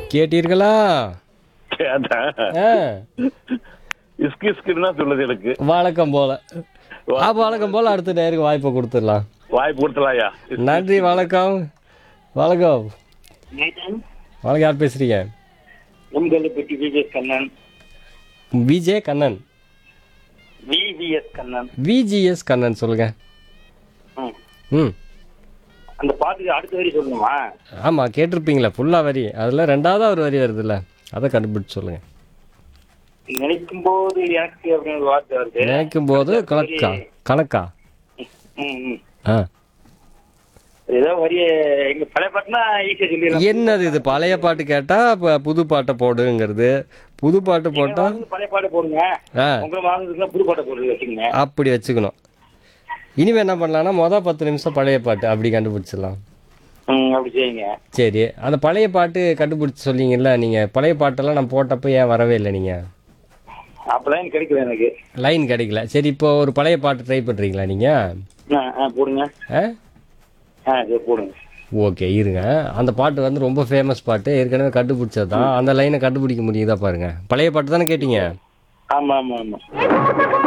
கேட்டீர்களா கேட்டேன் ஆ, இஸ்கு இஸ்குன்னு தான் சொல்லுது எனக்கு வழக்கம் போல ஆ வழக்கம் போல அடுத்த நேருக்கு வாய்ப்பை கொடுத்துடலாம் வாய்ப்பு கொடுத்தலாயா நன்றி வணக்கம் வணக்கம் வணக்கம் யார் பேசுறீங்க உங்கள்பட்டி VVS Kannan VJ Kannan VVS Kannan VGS Kannan சொல்லுங்க ம். ம் அந்த பாட்டுக்கு அடுத்த வரி சொல்லணுமா ஆமாம் கேட்டிருப்பீங்களா ஃபுல்லாக வரி அதில் ரெண்டாவது ஒரு வரி வருதுல்ல அதை கண்டுபிடிச்சு சொல்லுங்க நினைக்கும் போது எனக்கு அப்படின்னு ஒரு வார்த்தை வருது நினைக்கும் போது கணக்கா கணக்கா ம், ம். ஆ ஏதோ வரி எங்க பழைய பாட்டுனா ஈஸியா சொல்லிடலாம் என்னது இது பழைய பாட்டு கேட்டால் இப்போ புது பாட்டை போடுங்கிறது புது பாட்டு போட்டால் வந்து பழைய பாட்டு போடுங்க ஆ உங்களை வாங்குறதுக்குலாம் புது பாட்டை போட்டு வச்சுக்கோங்க அப்படி வச்சுக்கணும் இனிமேல் என்ன பண்ணலாம்னா மொதல் பத்து நிமிஷம் பழைய பாட்டு அப்படி கண்டுபிடிச்சிடலாம் ம் அப்படி செய்யுங்க சரி அந்த பழைய பாட்டு கண்டுபிடிச்சி சொன்னீங்கல்ல நீங்கள் பழைய பாட்டெல்லாம் நான் போட்டப்போ ஏன் வரவே இல்லை நீங்கள் அப்பதான் எனக்கு கிடைக்கல எனக்கு லைன் கிடைக்கல சரி இப்போ ஒரு பழைய பாட்டு ட்ரை பண்ணுறீங்களா நீங்கள் ஆ ஆ போடுங்க ஆ ஆ சரி போடுங்க ஓகே இருங்க அந்த பாட்டு வந்து ரொம்ப ஃபேமஸ் பாட்டு ஏற்கனவே கண்டுபிடிச்சது தான் அந்த லைனை கண்டுபிடிக்க முடியுதா பாருங்க பழைய பாட்டு தானே கேட்டீங்க ஆமா ஆமா ஆமா